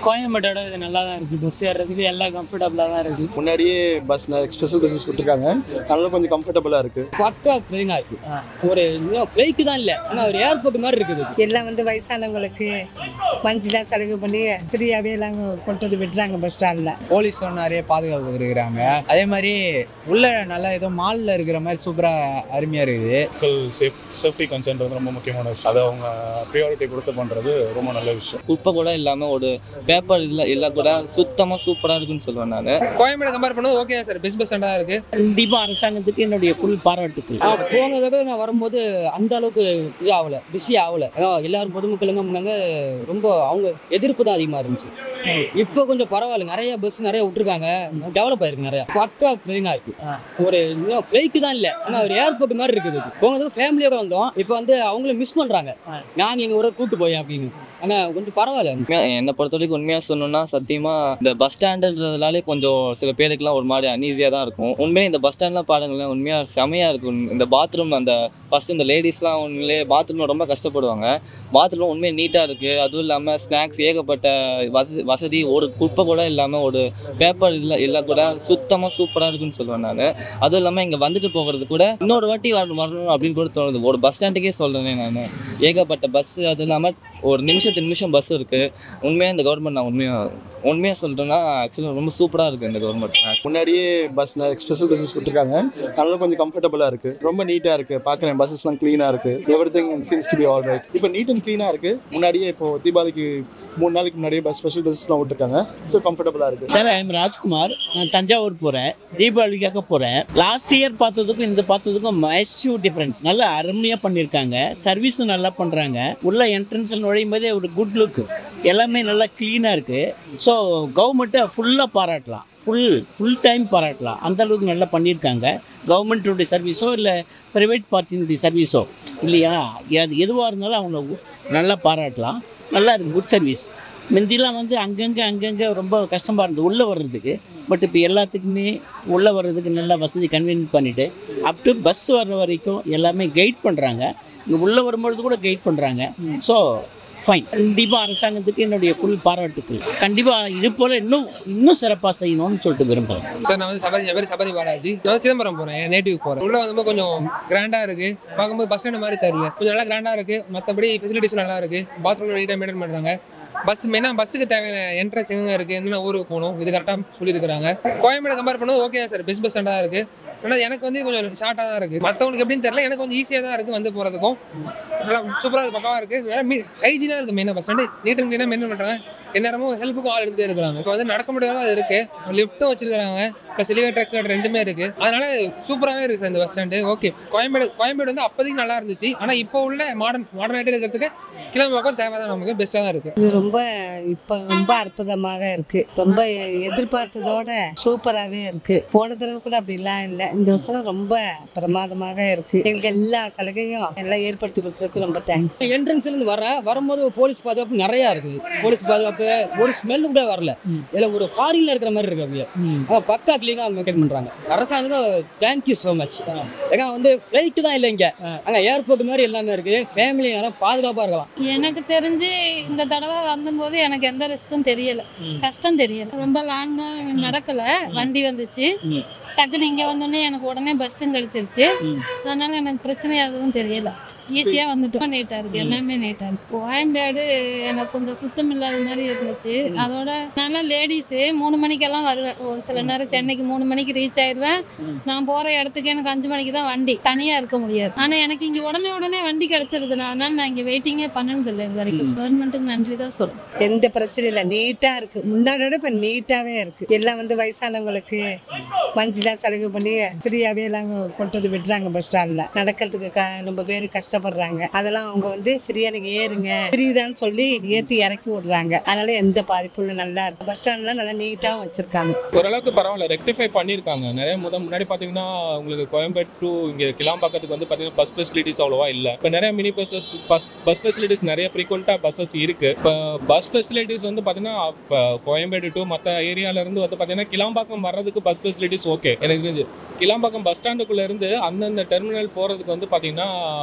கோயம்பேட்டோட இது நல்லா தான் இருக்குது பஸ் ஏறுறதுக்கு எல்லாம் கம்ஃபர்டபுளாக தான் இருக்குது முன்னாடியே பஸ் ஸ்பெஷல் பஸ்ஸஸ் கொடுத்துருக்காங்க அதனால கொஞ்சம் கம்ஃபர்டபுளாக இருக்குது பக்கா ட்ரெயினாக இருக்குது ஒரு ஃப்ளைட்டு தான் இல்லை ஆனால் ஒரு ஏர்போர்ட் மாதிரி இருக்குது எல்லாம் வந்து வயசானவங்களுக்கு வண்டிலாம் சலுகை பண்ணி ஃப்ரீயாகவே எல்லாம் கொண்டு வந்து விடுறாங்க பஸ் ஸ்டாண்டில் போலீஸும் நிறைய பாதுகாப்பு இருக்கிறாங்க அதே மாதிரி உள்ள நல்லா ஏதோ மாலில் இருக்கிற மாதிரி சூப்பராக அருமையாக இருக்குது மக்கள் சேஃப் சேஃப்டி கன்சர்ன் வந்து ரொம்ப முக்கியமான விஷயம் அதை அவங்க ப்ரியாரிட்டி கொடுத்து பண்ணுறது ரொம்ப நல்ல விஷயம் குப்பை கூட இல்லாமல் ஒரு பேப்பர் இல்லை இல்லை கூட சுத்தமாக சூப்பராக இருக்குன்னு சொல்லுவேன் நான் கோயம்பேடு கம்பேர் பண்ணும்போது ஓகே சார் பெஸ்ட் பஸ் ஸ்டாண்டாக இருக்கு கண்டிப்பாக அரசாங்கத்துக்கு என்னுடைய ஃபுல் பாராட்டுக்கள் போன தடவை நான் வரும்போது அந்த அளவுக்கு இது ஆகலை பிஸி ஆகலை அதான் எல்லாரும் பொதுமக்களுங்க முன்னாங்க ரொம்ப அவங்க எதிர்ப்பு தான் அதிகமாக இருந்துச்சு இப்போ கொஞ்சம் பரவாயில்ல நிறைய பஸ் நிறைய விட்டுருக்காங்க டெவலப் ஆயிருக்கு நிறைய பக்கா ட்ரெயினாக இருக்கு ஒரு ஃப்ளைட்டு தான் இல்லை ஆனால் ஒரு ஏர்போர்ட் மாதிரி இருக்குது போன தடவை ஃபேமிலியோட வந்தோம் இப்போ வந்து அவங்கள மிஸ் பண்ணுறாங்க நாங்கள் எங்கள் ஊரை கூட்டு போய் அப்படின்னு ஆனால் கொஞ்சம் பரவாயில்ல உண்மையாக என்னை பொறுத்த வரைக்கும் உண்மையாக சொல்லணும்னா சத்தியமாக இந்த பஸ் ஸ்டாண்டுன்றதுனாலே கொஞ்சம் சில பேருக்குலாம் ஒரு மாதிரி அன்ஈஸியாக தான் இருக்கும் உண்மையாக இந்த பஸ் ஸ்டாண்ட்லாம் பாருங்களேன் உண்மையாக செமையாக இருக்கும் இந்த பாத்ரூம் அந்த ஃபஸ்ட்டு இந்த லேடிஸ்லாம் உண்மையிலே பாத்ரூமில் ரொம்ப கஷ்டப்படுவாங்க பாத்ரூம் உண்மையாக நீட்டாக இருக்குது அதுவும் இல்லாமல் ஸ்நாக்ஸ் ஏகப்பட்ட வசதி வசதி ஒரு குப்பை கூட இல்லாமல் ஒரு பேப்பர் இல்லை இல்லை கூட சுத்தமாக சூப்பராக இருக்குன்னு சொல்லுவேன் நான் அதுவும் இல்லாமல் இங்கே வந்துட்டு போகிறது கூட இன்னொரு வாட்டி வரணும் வரணும் அப்படின்னு கூட தோணுது ஒரு பஸ் ஸ்டாண்டுக்கே சொல்கிறேன் நான் ஏகப்பட்ட பஸ்ஸு அது இல்லாமல் ஒரு நிமிஷத்து நிமிஷம் பஸ் இருக்குது உண்மையாக இந்த கவர்மெண்ட் நான் உண்மையாக உண்மையாக சொல்கிறேன்னா ஆக்சுவலாக ரொம்ப சூப்பராக இருக்குது இந்த கவர்மெண்ட் முன்னாடியே பஸ் ஸ்பெஷல் பஸ்ஸஸ் கொடுத்துருக்காங்க அதனால கொஞ்சம் கம்ஃபர்டபுளாக இருக்குது ரொம்ப நீட்டாக இருக்குது பார்க்குறேன் பஸ்ஸஸ்லாம் க்ளீனாக இருக்குது everything seems to be all right இப்போ நீட் அண்ட் க்ளீனாக இருக்குது முன்னாடியே இப்போ தீபாவளிக்கு மூணு நாளைக்கு முன்னாடியே பஸ் ஸ்பெஷல் பஸ்ஸஸ்லாம் விட்டுருக்காங்க ஸோ கம்ஃபர்டபுளாக இருக்குது சார் ஐ எம் ராஜ்குமார் நான் தஞ்சாவூர் போகிறேன் தீபாவளிக்காக போகிறேன் லாஸ்ட் இயர் பார்த்ததுக்கும் இந்த பார்த்ததுக்கும் மேசிவ் டிஃப்ரென்ஸ் நல்லா அருமையாக பண்ணியிருக்காங்க சர்வீஸும் நல்லா பண்ணுறாங்க உள்ள என்ட்ரன்ஸில் நுழையும் போதே ஒரு குட் லுக் எல்லாமே நல்லா க்ளீனாக இருக்குது ஸோ கவர்மெண்ட்டை ஃபுல்லாக பாராட்டலாம் ஃபுல் ஃபுல் டைம் பாராட்டலாம் அந்த அளவுக்கு நல்லா பண்ணியிருக்காங்க கவர்மெண்ட்டுடைய சர்வீஸோ இல்லை ப்ரைவேட் பார்ட்டினுடைய சர்வீஸோ இல்லையா அது எதுவாக இருந்தாலும் அவங்கள நல்லா பாராட்டலாம் நல்லா இருக்கு குட் சர்வீஸ் முந்திலாம் வந்து அங்கங்கே அங்கங்கே ரொம்ப கஷ்டமாக இருந்தது உள்ளே வர்றதுக்கு பட் இப்போ எல்லாத்துக்குமே உள்ளே வர்றதுக்கு நல்லா வசதி கன்வீனியன்ட் பண்ணிவிட்டு அப் டு பஸ் வர்ற வரைக்கும் எல்லாமே கைட் பண்ணுறாங்க இங்கே உள்ளே வரும்பொழுது கூட கைட் பண்ணுறாங்க ஸோ ஃபைன் கண்டிப்பாக அரசாங்கத்துக்கு என்னுடைய ஃபுல் பாராட்டுக்கள் கண்டிப்பாக இது போல் இன்னும் இன்னும் சிறப்பாக செய்யணும்னு சொல்லிட்டு விரும்புகிறேன் சார் நான் வந்து சபரி என் பேர் சபரி பாலாஜி நான் வந்து சிதம்பரம் போகிறேன் என் நேட்டிவ் போகிறேன் உள்ள வந்து கொஞ்சம் கிராண்டாக இருக்குது பார்க்கும்போது பஸ் ஸ்டாண்ட் மாதிரி தெரியல கொஞ்சம் நல்லா கிராண்டாக இருக்குது மற்றபடி ஃபெசிலிட்டிஸும் நல்லா இருக்குது பாத்ரூம் நீட்டாக மெயின்டைன் பண்ணுறாங்க பஸ் மெயினாக பஸ்ஸுக்கு தேவையான என்ட்ரன்ஸ் எங்கே இருக்குது எந்தெந்த ஊருக்கு போகணும் இது கரெக்டாக சொல்லியிருக்கிறாங்க கோயம்பேடு கம்பேர் பண்ணும்போது ஓகே சார் பெஸ்ட் பஸ் ஸ்டாண்டாக இருக்குது ஆனால் எனக்கு வந்து கொஞ்சம் ஷார்ட்டாக தான் இருக்குது மற்றவங்களுக்கு எப்படின்னு தெரியல எனக்கு கொஞ்சம் ஈஸியாக தான் இருக்குது வந்து போகிறதுக்கும் நல்லா சூப்பராக பக்கவாக இருக்குது ஹைஜீனாக இருக்குது மெயினாக பஸ் ஸ்டாண்டு நீட் அண்ட் க்ளீனாக மெயின்டைன் பண்ணுறாங்க எந்நேரமும் ஹெல்ப்புக்கும் ஆள் எடுத்துகிட்டே இருக்கிறாங்க இப்போ வந்து நடக்க முடியாத அது இருக்குது லிஃப்ட்டும் வச்சிருக்காங்க ப்ளஸ் எலிவேட்டர் எக்ஸ்லேட்டர் ரெண்டுமே இருக்குது அதனால சூப்பராகவே இருக்குது சார் இந்த bus stand okay Koyambedu Koyambedu வந்து அப்போதைக்கு நல்லா இருந்துச்சு ஆனால் இப்போ உள்ள மாடர்ன் மாடர்னாயிட்டே இருக்கிறதுக்கு கிளம்பக்கம் தேவை தான் நமக்கு பெஸ்ட்டாக தான் இருக்குது இது ரொம்ப இப்போ ரொம்ப அற்புதமாக இருக்கு ரொம்ப எதிர்பார்த்ததோட சூப்பராகவே இருக்கு போன தடவை கூட அப்படிலாம் இல்லை இந்த வருஷம் ரொம்ப பிரமாதமாக இருக்கு எங்களுக்கு எல்லா சலுகையும் எல்லாம் ஏற்படுத்தி கொடுத்ததுக்கு ரொம்ப தேங்க்ஸ் என்ட்ரன்ஸ்லேருந்து வரேன் வரும்போது போலீஸ் பாதுகாப்பு நிறையா இருக்குது போலீஸ் பாதுகாப்பு ஒரு ஸ்மெல் கூட வரல இதில் ஒரு ஃபாரின்ல இருக்கிற மாதிரி இருக்கு அப்படியே ஆனால் பக்கா க்ளீனாக மெயின்டைன் பண்ணுறாங்க அரசாங்கம் தேங்க்யூ ஸோ மச் ஏன்னா வந்து ஃப்ளைட்டு தான் இல்லை இங்கே அங்கே ஏர்போர்ட் மாதிரி எல்லாமே இருக்குது ஃபேமிலி நல்லா பாதுகாப்பாக இருக்கலாம் எனக்கு தெரிஞ்சு இந்த தடவை வந்தபோது எனக்கு எந்த ரிஸ்க்கும் தெரியல கஷ்டம் தெரியல ரொம்ப லாங்கா நடக்கல வண்டி வந்துச்சு டக்குன்னு இங்கே வந்தோடனே எனக்கு உடனே பஸ்ஸும் கிடச்சிருச்சு அதனால எனக்கு பிரச்சனை எதுவும் தெரியல ஈஸியாக வந்துட்டோம் நீட்டாக இருக்குது எல்லாமே நீட்டாக இருக்குது கோயம்பேடு எனக்கு கொஞ்சம் சுத்தம் இல்லாத மாதிரி இருந்துச்சு அதோட நல்லா லேடிஸு மூணு மணிக்கெல்லாம் வருவேன் ஒரு சில நேரம் சென்னைக்கு மூணு மணிக்கு ரீச் ஆயிடுவேன் நான் போகிற இடத்துக்கு எனக்கு அஞ்சு மணிக்கு தான் வண்டி தனியாக இருக்க முடியாது ஆனால் எனக்கு இங்கே உடனே உடனே வண்டி கிடச்சிருது அதனால நான் இங்கே வெயிட்டிங்கே பண்ணதில்லை இது வரைக்கும் கவர்மெண்ட்டுக்கு நன்றி தான் சொல்லுவேன் எந்த பிரச்சனையும் இல்லை நீட்டாக இருக்கு முன்னாடி விட இப்போ நீட்டாகவே இருக்கு எல்லாம் வந்து வயசானவங்களுக்கு வண்டிலாம் சலுகை பண்ணி ஃப்ரீயாகவே எல்லாம் கொண்டு வந்து விடுறாங்க பஸ் ஸ்டாண்டில் நடக்கிறதுக்கு க ரொம்ப பேர் கஷ்டப்படுறாங்க அதெல்லாம் அவங்க வந்து ஃப்ரீயாக நீங்கள் ஏறுங்க ஃப்ரீ தான் சொல்லி ஏற்றி இறக்கி விடுறாங்க அதனால எந்த பாதிப்பும் இல்லை நல்லா இருக்கு பஸ் ஸ்டாண்ட்லாம் நல்லா நீட்டாகவும் வச்சிருக்காங்க ஓரளவுக்கு பரவாயில்ல ரெக்டிஃபை பண்ணியிருக்காங்க நிறைய முத முன்னாடி பார்த்தீங்கன்னா உங்களுக்கு கோயம்பேடு டு இங்கே கிளாம்பாக்கத்துக்கு வந்து பார்த்தீங்கன்னா பஸ் ஃபெசிலிட்டிஸ் அவ்வளோவா இல்லை இப்போ நிறைய mini buses bus bus facilities நிறைய ஃப்ரீக்வெண்ட்டாக பஸ்ஸஸ் இருக்குது இப்போ பஸ் ஃபெசிலிட்டிஸ் வந்து பார்த்தீங்கன்னா இப்போ கோயம்பேடு டு மற்ற ஏரியாவிலேருந்து வந்து பார்த்தீங்கன்னா கிளாம்பாக்கம் வர்றதுக்கு பஸ் ஃபெசிலிட்டிஸ் ஓகே எனக்கு தெரிஞ்சு கிளாம்பாக்கம் பஸ் ஸ்டாண்டுக்குள்ளே இருந்து அந்தந்த டெர்மினல் போகிறதுக்கு வந்து பார்த்தீங்கன்னா ஓரளவுக்கு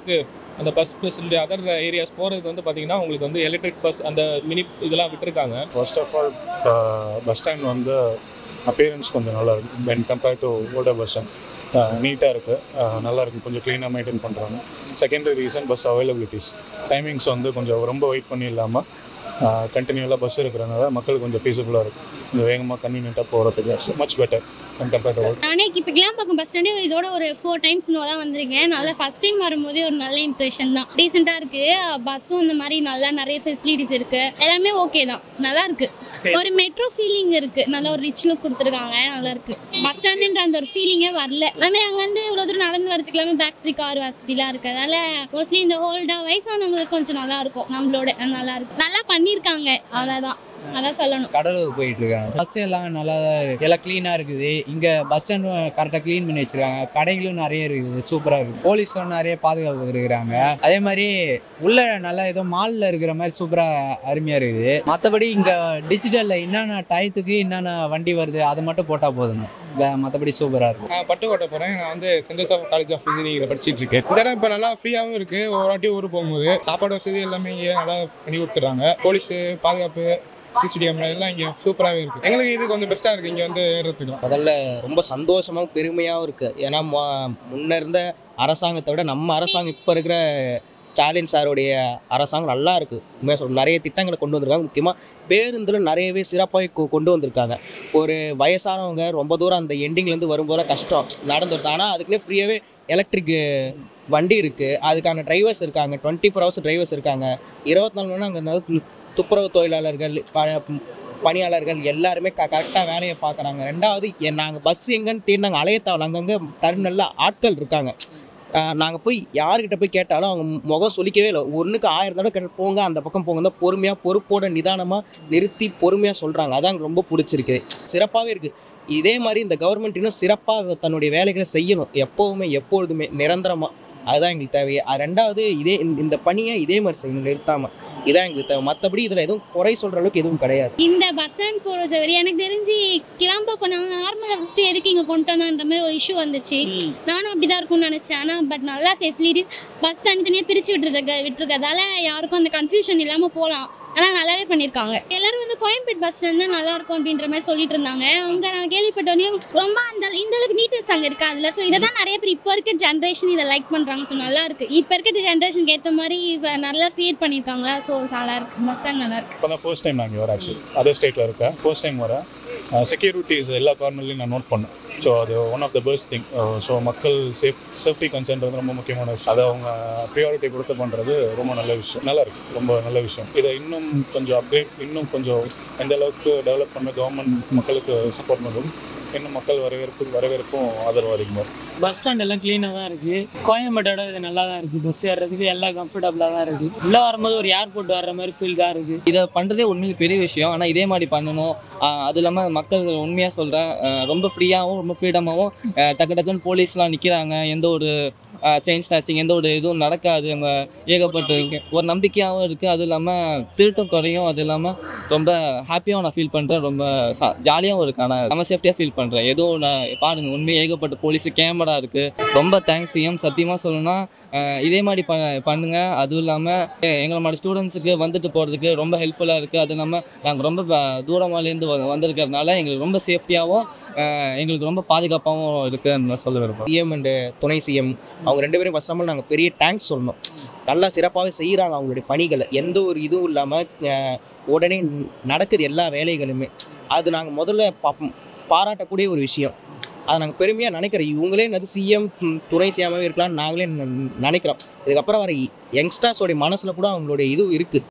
அளவுக்கு அந்த பஸ் ஃபெசிலிட்டி அதர் ஏரியாஸ் போகிறதுக்கு வந்து பார்த்தீங்கன்னா உங்களுக்கு வந்து எலக்ட்ரிக் பஸ் அந்த மினி இதெல்லாம் விட்டுருக்காங்க first of all bus stand வந்து அப்பியரன்ஸ் கொஞ்சம் நல்லா இருக்கு when compared to older bus stand நீட்டாக இருக்குது நல்லா இருக்குது கொஞ்சம் க்ளீனாக மெயின்டைன் பண்ணுறாங்க secondary reason bus availabilities timings வந்து கொஞ்சம் ரொம்ப வெயிட் பண்ணி இல்லாமல் கண்டினியூலாக பஸ் இருக்கிறனால மக்களுக்கு கொஞ்சம் ஃபீஸபிளாக இருக்குது கொஞ்சம் வேகமாக கன்வீனியண்ட்டாக போகிறதுக்கு மச் பெட்டர் கம்பேர்ட் டு நானே இப்போ கிளாம்பாக்கம் பஸ் ஸ்டாண்டு இதோட ஒரு ஃபோர் டைம்ஸ் தான் வந்திருக்கேன் நல்லா ஃபர்ஸ்ட் டைம் வரும்போதே ஒரு நல்ல இம்ப்ரெஷன் தான் டீசெண்டாக இருக்குது பஸ்ஸும் இந்த மாதிரி நல்லா நிறைய ஃபெசிலிட்டிஸ் இருக்குது எல்லாமே ஓகே தான் நல்லா இருக்குது ஒரு மெட்ரோ ஃபீலிங் இருக்குது நல்ல ஒரு ரிச் லுக் கொடுத்துருக்காங்க நல்லா இருக்குது பஸ் ஸ்டாண்டுன்ற அந்த ஒரு ஃபீலிங்கே வரல அதுமாதிரி அங்கேருந்து இவ்வளோ தூரம் நடந்து வரதுக்கு எல்லாமே பேட்டரி கார் வசதிலாம் இருக்குது அதனால மோஸ்ட்லி இந்த ஹோல்டா வயசானவங்களுக்கு கொஞ்சம் நல்லா இருக்கும் நம்மளோட நல்லா இருக்கு நல்லா பண்ணியிருக்காங்க அவ்வளோதான் அதான் சொல்லணும் கடலூர் போயிட்டு இருக்காங்க பஸ் எல்லாம் நல்லா தான் இருக்கு எல்லாம் க்ளீனாக இருக்குது இங்கே பஸ் ஸ்டாண்டும் கரெக்டாக க்ளீன் பண்ணி வச்சிருக்காங்க கடைகளும் நிறைய இருக்குது சூப்பராக இருக்குது போலீஸும் நிறைய பாதுகாப்பு இருக்கிறாங்க அதே மாதிரி உள்ள நல்லா ஏதோ மாலில் இருக்கிற மாதிரி சூப்பராக அருமையாக இருக்குது மற்றபடி இங்கே டிஜிட்டலில் என்னென்ன டயத்துக்கு என்னென்ன வண்டி வருது அதை மட்டும் போட்டால் போதுங்க மற்றபடி சூப்பராக இருக்கும் நான் பட்டுக்கோட்டை போகிறேன் நான் வந்து saint Joseph college of engineering படிச்சிட்டு இருக்கேன் இந்த இடம் இப்போ நல்லா ஃப்ரீயாகவும் இருக்குது ஒரு வாட்டி ஊர் போகும்போது சாப்பாடு வசதி எல்லாமே இங்கே நல்லா பண்ணி கொடுத்துட்றாங்க போலீஸு பாதுகாப்பு சிசிடிவி கேமரா எல்லாம் இங்கே சூப்பராகவே இருக்குது எங்களுக்கு இது கொஞ்சம் பெஸ்ட்டாக இருக்குது இங்கே வந்து ஏறுறதுக்கு முதல்ல ரொம்ப சந்தோஷமாகவும் பெருமையாகவும் இருக்குது ஏன்னா மொ- முன்ன இருந்த அரசாங்கத்தை விட நம்ம அரசாங்கம் இப்போ இருக்கிற ஸ்டாலின் சாருடைய அரசாங்கம் நல்லா இருக்குது உண்மையாக சொல்ல நிறைய திட்டங்களை கொண்டு வந்திருக்காங்க முக்கியமாக பேருந்தில் நிறையவே சிறப்பாக கொ- கொண்டு வந்திருக்காங்க ஒரு வயசானவங்க ரொம்ப தூரம் அந்த எண்டிங்லேருந்து வரும்போது கஷ்டம் நடந்து வருது ஆனால் அதுக்குன்னே ஃப்ரீயாகவே எலக்ட்ரிக் வண்டி இருக்குது அதுக்கான டிரைவர்ஸ் இருக்காங்க டுவெண்ட்டி ஃபோர் ஹவர்ஸ் டிரைவர்ஸ் இருக்காங்க இருபத்தி நாலு மணி நேரம் அங்கே துப்புரவு தொழிலாளர்கள் ப- பணியாளர்கள் எல்லாருமே க கரெக்டாக வேலையை பார்க்குறாங்க ரெண்டாவது நாங்கள் பஸ் எங்கன்னு தேடி நாங்கள் அலையத்தாவில் அங்கங்கே டெர்மினலில் ஆட்கள் இருக்காங்க நாங்கள் போய் யார்கிட்ட போய் கேட்டாலும் அவங்க முகம் சொல்லிக்கவே இல்லை ஒன்றுக்கு ஆயிரம் தடவை கேட்டு போங்க அந்த பக்கம் போங்க தான் பொறுமையாக பொறுப்போட நிதானமாக நிறுத்தி பொறுமையாக சொல்கிறாங்க அதான் எனக்கு ரொம்ப பிடிச்சிருக்கு சிறப்பாகவே இருக்குது இதே மாதிரி இந்த கவர்மெண்ட் இன்னும் சிறப்பாக தன்னுடைய வேலைகளை செய்யணும் எப்போவுமே எப்பொழுதுமே நிரந்தரமாக அதுதான் எங்களுக்கு தேவை அது ரெண்டாவது இதே இந்த- இந்த பணியை இதே மாதிரி செய்யணும் நிறுத்தாமல் இதான் எங்களுக்கு தேவை மற்றபடி இதில் எதுவும் குறை சொல்கிற அளவுக்கு எதுவும் கிடையாது இந்த பஸ் ஸ்டாண்ட் போகிறது வரை எனக்கு தெரிஞ்சு கிளம்பாக்கம் நாங்கள் நார்மலாக ஃபஸ்ட்டு எதுக்கு இங்கே கொண்டு வந்தோன்ற மாதிரி ஒரு இஷ்யூ வந்துச்சு நானும் அப்படி தான் இருக்கும்னு நினச்சேன் ஆனால் பட் நல்லா ஃபெசிலிட்டிஸ் பஸ் தனித்தனியாக பிரித்து விட்டுருக்க விட்டுருக்கதால யாருக்கும் அந்த கன்ஃபியூஷன் இல்லாமல் போகலாம் ஆனால் நல்லாவே பண்ணியிருக்காங்க எல்லாரும் வந்து கோயம்பேடு பஸ் ஸ்டாண்ட் தான் நல்லா இருக்கும் அப்படின்ற மாதிரி சொல்லிட்டு இருந்தாங்க அங்கே நான் கேள்விப்பட்டோன்னே ரொம்ப அந்த இந்த அளவுக்கு நீட்னஸ் அங்கே இருக்கா அதில் ஸோ இதை தான் நிறைய பேர் இப்போ இருக்க ஜென்ரேஷன் இதை லைக் பண்ணுறாங்க ஸோ நல்லா இருக்கு இப்போ இருக்க ஜென்ரேஷனுக்கு ஏற்ற மாதிரி இவ நல்லா க்ரியேட் பண்ணியிருக்காங்களா ஸோ நல்லா இருக்கு பஸ் ஸ்டாண்ட் நல்லா இருக்கு இப்போ தான் ஃபர்ஸ்ட் டைம் நான் இங்கே வரேன் ஆக்சுவலி அதர் ஸ்டேட்டில் இருக்கேன் ஃபர்ஸ்ட் டைம் வரேன் செக்யூரிட்டிஸ் எல்லா கார்னர்லையும் நான் நோட் பண்ணேன் ஸோ அது one of the best thing so மக்கள் சேஃப் சேஃப்டி கன்சர்ன்றது ரொம்ப முக்கியமான விஷயம் அதை அவங்க ப்ரியாரிட்டி கொடுத்து பண்ணுறது ரொம்ப நல்ல விஷயம் நல்லா இருக்கு ரொம்ப நல்ல விஷயம் இதை இன்னும் கொஞ்சம் அப்டேட் இன்னும் கொஞ்சம் எந்த அளவுக்கு டெவலப் பண்ண கவர்மெண்ட் மக்களுக்கு சப்போர்ட் பண்ணும் இன்னும் மக்கள் வரவேற்பு வரவேற்பும் ஆதரவு அதிகமாக இருக்கும் பஸ் ஸ்டாண்ட் எல்லாம் க்ளீனாக தான் இருக்குது கோயம்பேட்டோட இது நல்லா தான் இருக்குது பஸ் ஏறுறதுக்கு எல்லாம் கம்ஃபர்டபுளாக தான் இருக்குது உள்ளே வரும்போது ஒரு ஏர்போர்ட் வர்ற மாதிரி ஃபீல் தான் இருக்குது இதை பண்ணுறதே உண்மையிலே பெரிய விஷயம் ஆனால் இதே மாதிரி பண்ணணும் ஆஹ் அது இல்லாமல் மக்கள் உண்மையாக சொல்கிறேன் ரொம்ப ஃப்ரீயாகவும் ரொம்ப ஃப்ரீடமாகவும் டக்கு டக்குன்னு போலீஸ்லாம் நிற்கிறாங்க எந்த ஒரு செயின் ஸ்நாச்சிங் எந்த ஒரு இதுவும் நடக்காது அங்கே ஏகப்பட்டு ஒரு நம்பிக்கையாகவும் இருக்குது அதுவும் இல்லாமல் திருட்டும் குறையும் அது இல்லாமல் ரொம்ப ஹாப்பியாகவும் நான் ஃபீல் பண்ணுறேன் ரொம்ப ஜாலியாகவும் இருக்கு ஆனால் நம்ம சேஃப்டியாக ஃபீல் பண்ணுறேன் எதுவும் நான் பாருங்கள் உண்மையாக ஏகப்பட்ட போலீஸ் கேமரா இருக்குது ரொம்ப தேங்க்ஸ் சிஎம் சத்தியமாக சொல்லணும்னா அஹ் இதே மாதிரி ப பண்ணுங்கள் அதுவும் இல்லாமல் எங்களை மாதிரி ஸ்டூடெண்ட்ஸுக்கு வந்துட்டு போகிறதுக்கு ரொம்ப ஹெல்ப்ஃபுல்லாக இருக்குது அது இல்லாமல் நாங்கள் ரொம்ப ப- தூரமாலேருந்து வ- வந்திருக்கறதுனால எங்களுக்கு ரொம்ப சேஃப்டியாகவும் எங்களுக்கு ரொம்ப பாதுகாப்பாகவும் இருக்குன்னு நான் சொல்ல விரும்புகிறேன் சிஎம் அண்டு துணை சிஎம் அவங்க ரெண்டு பேரும் ஃபர்ஸ்ட் ஆஃப் நாங்கள் பெரிய தேங்க்ஸ் சொல்லணும் நல்லா சிறப்பாகவே செய்கிறாங்க அவங்களுடைய பணிகளை எந்த ஒரு இதுவும் இல்லாமல் உடனே நடக்குது எல்லா வேலைகளுமே அது நாங்கள் முதல்ல பார்ப்போம் பாராட்டக்கூடிய ஒரு விஷயம் அதை நாங்கள் பெருமையாக நினைக்கிறோம் இவங்களே அது சிஎம் துணை சிஎம்மாகவே இருக்கலாம்னு நாங்களே ந- நினைக்கிறோம் இதுக்கப்புறம் வர யங்ஸ்டர்ஸோடைய மனசில் கூட அவங்களுடைய இது இருக்குது